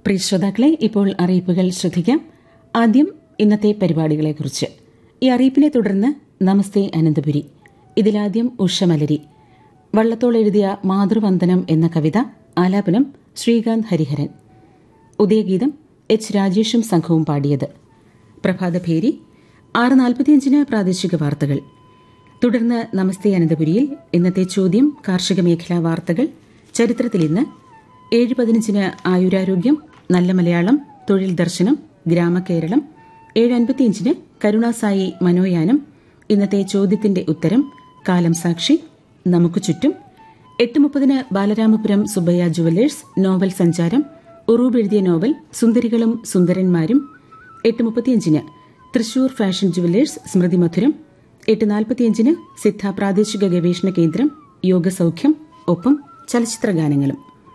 പ്രിയ ശ്രോതാക്കളെ ഇപ്പോൾ അറിയിപ്പുകൾ ശ്രദ്ധിക്കാം ആദ്യം ഇന്നത്തെ പരിപാടികളെക്കുറിച്ച് ഈ അറിയിപ്പിനെ തുടർന്ന് നമസ്തേ അനന്തപുരി ഇതിലാദ്യം ഉഷമലരി വള്ളത്തോൾ എഴുതിയ മാതൃവന്ദനം എന്ന കവിത ആലാപനം ശ്രീകാന്ത് ഹരിഹരൻ ഉദയഗീതം എച്ച് രാജേഷും സംഘവും പാടിയത് പ്രഭാതഭേരി ആറ് നാൽപ്പത്തിയഞ്ചിന് പ്രാദേശിക വാർത്തകൾ തുടർന്ന് നമസ്തേ അനന്തപുരിയിൽ ഇന്നത്തെ ചോദ്യം കാർഷിക മേഖലാ വാർത്തകൾ ചരിത്രത്തിൽ ഇന്ന് ഏഴ് പതിനഞ്ചിന് ആയുരാരോഗ്യം നല്ല മലയാളം തൊഴിൽ ദർശനം ഗ്രാമകേരളം ഏഴ് അൻപത്തിയഞ്ചിന് കരുണാസായി മനോയാനം ഇന്നത്തെ ചോദ്യത്തിന്റെ ഉത്തരം കാലം സാക്ഷി നമുക്ക് ചുറ്റും എട്ട് മുപ്പതിന് ബാലരാമപുരം സുബയ്യ ജുവലേഴ്സ് നോവൽ സഞ്ചാരം ഉറൂബ് എഴുതിയ നോവൽ സുന്ദരികളും സുന്ദരന്മാരും എട്ട് മുപ്പത്തിയഞ്ചിന് തൃശൂർ ഫാഷൻ ജുവലേഴ്സ് സ്മൃതി മധുരം എട്ട് നാൽപ്പത്തിയഞ്ചിന് സിദ്ധ പ്രാദേശിക ഗവേഷണ കേന്ദ്രം യോഗസൌഖ്യം ഒപ്പം ചലച്ചിത്ര ഗാനങ്ങളും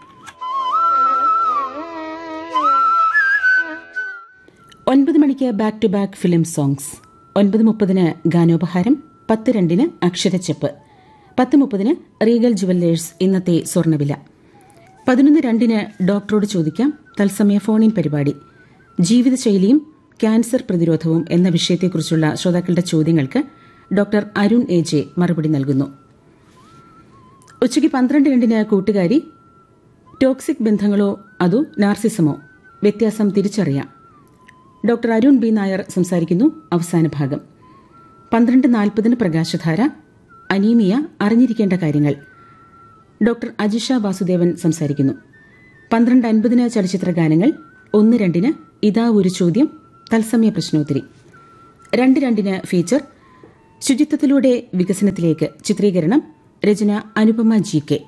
ഒൻപത് മണിക്ക് back to back film songs ഒൻപത് മുപ്പതിന് ഗാനോപഹാരം പത്ത് രണ്ടിന് അക്ഷരച്ചെപ്പ് പത്ത് മുപ്പതിന് റീഗൽ ജുവല്ലേഴ്സ് ഇന്നത്തെ സ്വർണ്ണവില പതിനൊന്ന് രണ്ടിന് ഡോക്ടറോട് ചോദിക്കാം തത്സമയ ഫോണിൻ പരിപാടി ജീവിതശൈലിയും ക്യാൻസർ പ്രതിരോധവും എന്ന വിഷയത്തെക്കുറിച്ചുള്ള ശ്രോതാക്കളുടെ ചോദ്യങ്ങൾക്ക് ഡോക്ടർ അരുൺ എ ജെ മറുപടി നൽകുന്നു ഉച്ചയ്ക്ക് പന്ത്രണ്ട് രണ്ടിന് കൂട്ടുകാരി ടോക്സിക് ബന്ധങ്ങളോ അതോ നാർസിസമോ വ്യത്യാസം തിരിച്ചറിയാം ഡോക്ടർ അരുൺ ബി നായർ സംസാരിക്കുന്നു അവസാന ഭാഗം പന്ത്രണ്ട് നാൽപ്പതിന് പ്രകാശധാര അനീമിയ അറിഞ്ഞിരിക്കേണ്ട കാര്യങ്ങൾ ഡോക്ടർ അജിഷ വാസുദേവൻ സംസാരിക്കുന്നു പന്ത്രണ്ട് അൻപതിന് ചലച്ചിത്ര ഗാനങ്ങൾ ഒന്ന് രണ്ടിന് ഇതാ ഒരു ചോദ്യം തത്സമയ പ്രശ്നോത്തരി രണ്ട് രണ്ടിന് ഫീച്ചർ ശുചിത്വത്തിലൂടെ വികസനത്തിലേക്ക് ചിത്രീകരണം രചന അനുപമ ജി കെ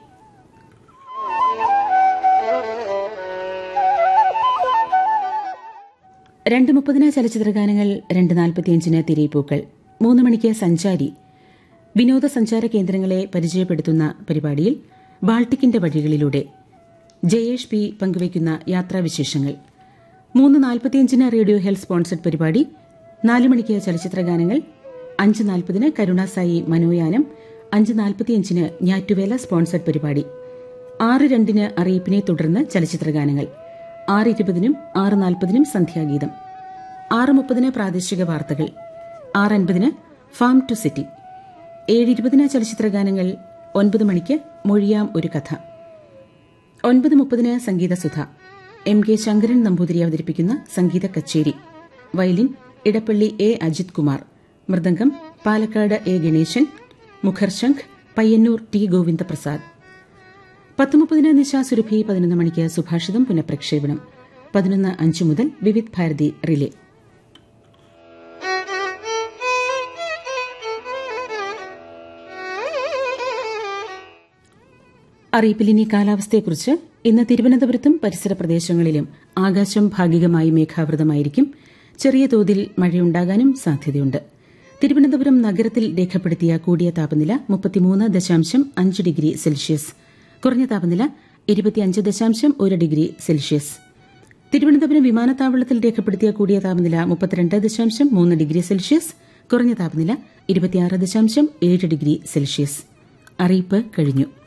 രണ്ട് മുപ്പതിന് ചലച്ചിത്ര ഗാനങ്ങൾ രണ്ട് നാൽപ്പത്തിയഞ്ചിന് തിരയിപ്പൂക്കൾ മൂന്ന് മണിക്ക് സഞ്ചാരി വിനോദസഞ്ചാര കേന്ദ്രങ്ങളെ പരിചയപ്പെടുത്തുന്ന പരിപാടിയിൽ ബാൾട്ടിക്കിന്റെ വഴികളിലൂടെ ജയേഷ് പി പങ്കുവയ്ക്കുന്ന യാത്രാവിശേഷങ്ങൾ മൂന്ന് നാൽപ്പത്തിയഞ്ചിന് റേഡിയോ ഹെൽത്ത് സ്പോൺസർഡ് പരിപാടി നാല് മണിക്ക് ചലച്ചിത്ര ഗാനങ്ങൾ അഞ്ച് നാൽപ്പതിന് കരുണാസായി മനോയാനം അഞ്ച് നാൽപ്പത്തിയഞ്ചിന് ഞാറ്റുവേല സ്പോൺസർഡ് പരിപാടി ആറ് രണ്ടിന് അറിയിപ്പിനെ തുടർന്ന് ചലച്ചിത്ര ഗാനങ്ങൾ ആറ് ഇരുപതിനും ആറ് നാൽപ്പതിനും സന്ധ്യാഗീതം ആറ് മുപ്പതിന് പ്രാദേശിക വാർത്തകൾ ആറ് അൻപതിന് ഫാം ടു സിറ്റി ഏഴ് ഇരുപതിന് ചലച്ചിത്ര ഗാനങ്ങൾ ഒൻപത് മണിക്ക് മൊഴിയാം ഒരു കഥ ഒൻപത് മുപ്പതിന് സംഗീതസുധ എം കെ ശങ്കരൻ നമ്പൂതിരി അവതരിപ്പിക്കുന്ന സംഗീത കച്ചേരി violin Edappally A Ajith Kumar mridangam Palakkad A Ganesan മുഖർശംഖ് പയ്യന്നൂർ ടി ഗോവിന്ദപ്രസാദ് പത്ത് മുപ്പതിന് നിശാ സുരഭി പതിനൊന്ന് മണിക്ക് സുഭാഷിതം പുനഃപ്രക്ഷേപണം പതിനൊന്ന് അഞ്ച് മുതൽ വിവിധ് ഭാരതി റിലേ അറിയിപ്പിലിനി കാലാവസ്ഥയെക്കുറിച്ച് ഇന്ന് തിരുവനന്തപുരത്തും പരിസര പ്രദേശങ്ങളിലും ആകാശം ഭാഗികമായി മേഘാവൃതമായിരിക്കും ചെറിയ തോതിൽ മഴയുണ്ടാകാനും സാധ്യതയുണ്ട് തിരുവനന്തപുരം നഗരത്തിൽ രേഖപ്പെടുത്തിയ കൂടിയ താപനില മുപ്പത്തിമൂന്ന് ദശാംശം അഞ്ച് ഡിഗ്രി സെൽഷ്യസ് കുറഞ്ഞ താപനില ഇരുപത്തിയഞ്ച് ദശാംശം ഒരു ഡിഗ്രി സെൽഷ്യസ് തിരുവനന്തപുരം വിമാനത്താവളത്തിൽ രേഖപ്പെടുത്തിയ കൂടിയ താപനില മുപ്പത്തിരണ്ട് ദശാംശം മൂന്ന് ഡിഗ്രി സെൽഷ്യസ് കുറഞ്ഞ താപനില ഇരുപത്തിയാറ് ദശാംശം ഏഴ് ഡിഗ്രി സെൽഷ്യസ് അറിയിപ്പ് കഴിഞ്ഞു